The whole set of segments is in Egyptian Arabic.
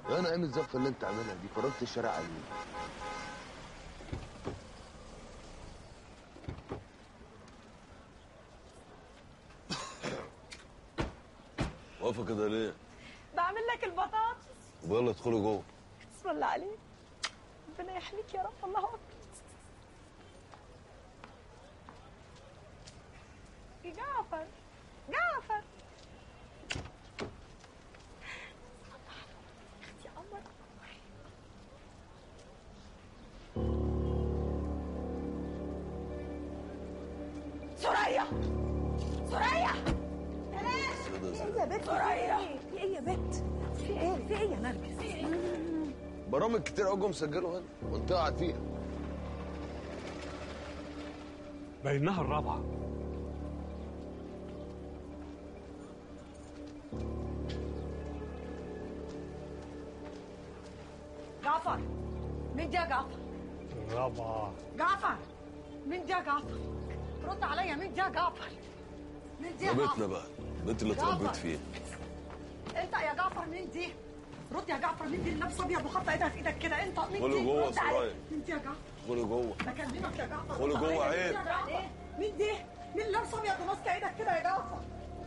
انا ايام الزفه اللي انت عاملها دي فرجت الشارع عليه واقفه كده ليه؟ بعمل لك البطاطس ويلا ادخلي جوه بسم الله عليك ربنا يحميك يا رب الله اكبر جعفر جعفر اختي قمر سوريا سوريا كده يا بنت سوريا في ايه يا بنت في ايه في ايه يا نرجس برامج كتير قوي جم سجلوا هنا وانت قاعد فيها بينها الرابعة جعفر مين دي يا جعفر الرابعة جعفر مين دي يا جعفر رد عليا مين دي يا جعفر مين دي ده يا بيتنا جعفر بقى البيت اللي جعفر. اتربيت فيه انت يا جعفر مين دي رد يا جعفر مين دي اللي لابسه ابيض وحاطه ايدها في ايدك كده انت مين قولي دي جوه رد عليا. سرايا. مين دي يا جعفر ادخلي جوه بكلمك يا جعفر قولي رد جوه عليا. عيب. مين دي يا جعفر؟ مين دي مين اللي لابسه ابيض وماسكه ايدك كده يا جعفر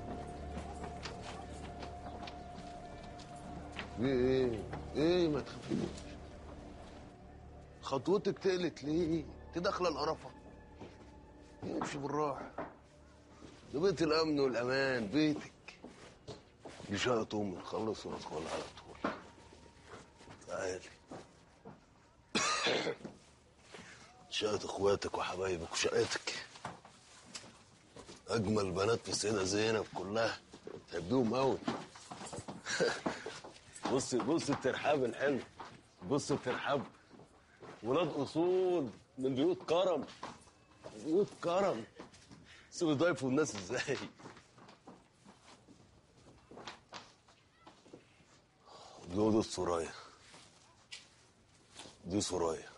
في ايه؟ ايه ما تخافيش خطوتك تقلت ليه؟ انت داخله القرفه امشي بالراحه ده بيت الامن والامان بيتك دي شقه امي نخلص وندخل على طول تعالي شقه اخواتك وحبايبك وشقتك اجمل بنات في السيده زينب كلها تحبيهم قوي بص بص الترحاب الحلو بص الترحاب ولاد اصول من بيوت كرم بيوت كرم سيبوا يضيفوا الناس ازاي دي اوضه سرايا دي سرايا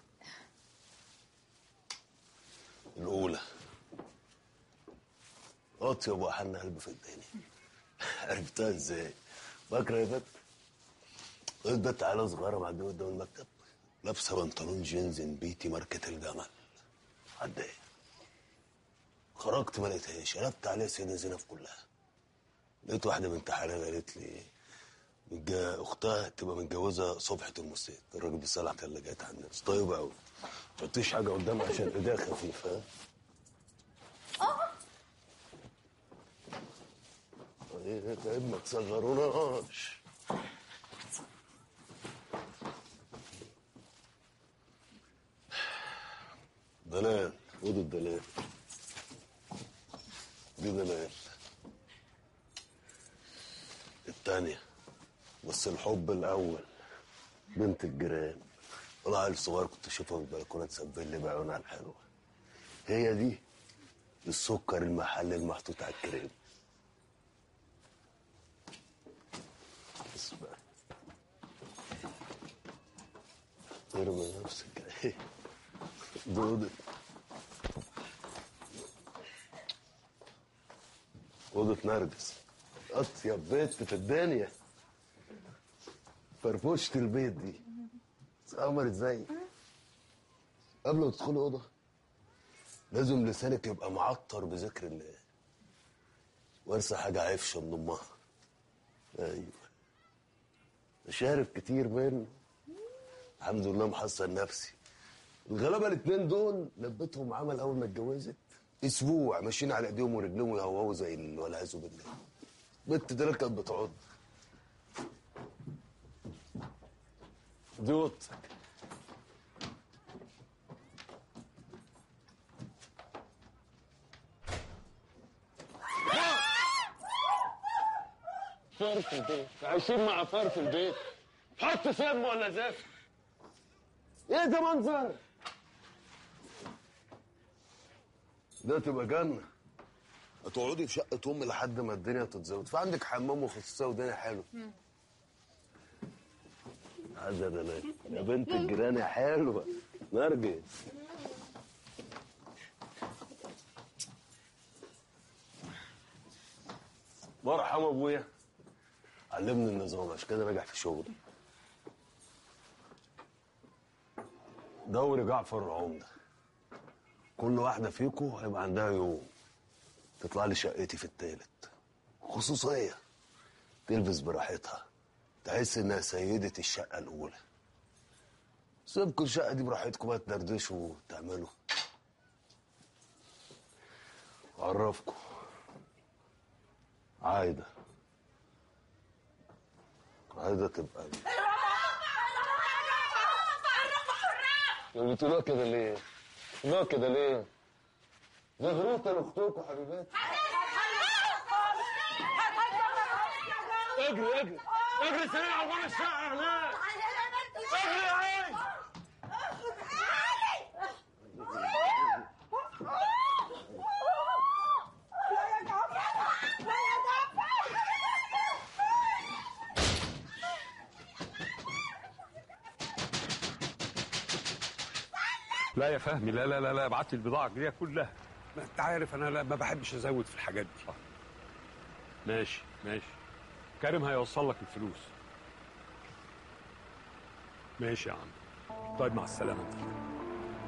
الاولى اطيب واحن قلب في الدنيا عرفتها ازاي فاكره يا بت البت عيله صغيره معديه قدام المكتب لابسه بنطلون جينز بيتي ماركه الجمل عدى ايه خرجت ما لقيتهاش قلبت عليها سيده زينب كلها لقيت واحده بنت حلال قالت لي متجا- اختها تبقى متجوزه صبحه المسيد الراجل بيصلح ثلاجات على الناس طيبه قوي ما تحطيش حاجه قدامها عشان ايديها خفيفه ها ايه طيب ما تصغروناش دلال اوضه دلال دي دلال التانية بس الحب الأول بنت الجيران أنا عيل صغير كنت أشوفها في البلكونة تسبل لي بعيونها الحلوة هي دي السكر المحلي المحطوط على الكريم اسمع ارمي نفسك ايه دودة أوضة نرجس أطيب بيت في الدنيا فرفوشة البيت دي قمر ازاي قبل ما تدخلي أوضة لازم لسانك يبقى معطر بذكر الله وارسى حاجة عفشة من أمها أيوه شارب كتير منه الحمد لله محصن نفسي الغلابه الاثنين دول لبتهم عمل اول ما اتجوزت اسبوع ماشيين على ايديهم ورجليهم يهوهوا زي ال- والعياذ بالله بنت دي كانت بتعض دي اوضتك فار في البيت عايشين مع فار في البيت حط سم ولا زفت ايه ده منظر ده تبقى جنة هتقعدي في شقة أم لحد ما الدنيا تتزود فعندك حمام وخصوصية ودنيا حلو عايزة دلال يا بنت الجيران يا حلوة نرجس مرحبا ابويا علمني النظام عشان كده ناجح في شغلي دوري جعفر العمدة كل واحدة فيكم هيبقى عندها يوم تطلع لي شقتي في التالت خصوصية تلبس براحتها تحس انها سيدة الشقة الأولى سيبكوا الشقة دي براحتكم بقى تدردشوا وتعملوا أعرفكم عايدة عايدة تبقى بتقولوها كده ليه؟ بتقولوها كده ليه؟ زغروطة لاختكم حبيباتي اجري اجري اجري سريع على باب الشقة هناك اجري يا عين لا يا فهمي لا لا لا لا ابعت لي البضاعه الجديده كلها ما انت عارف انا لا ما بحبش ازود في الحاجات دي ماشي ماشي كريم هيوصل لك الفلوس ماشي يا عم طيب مع السلامه انت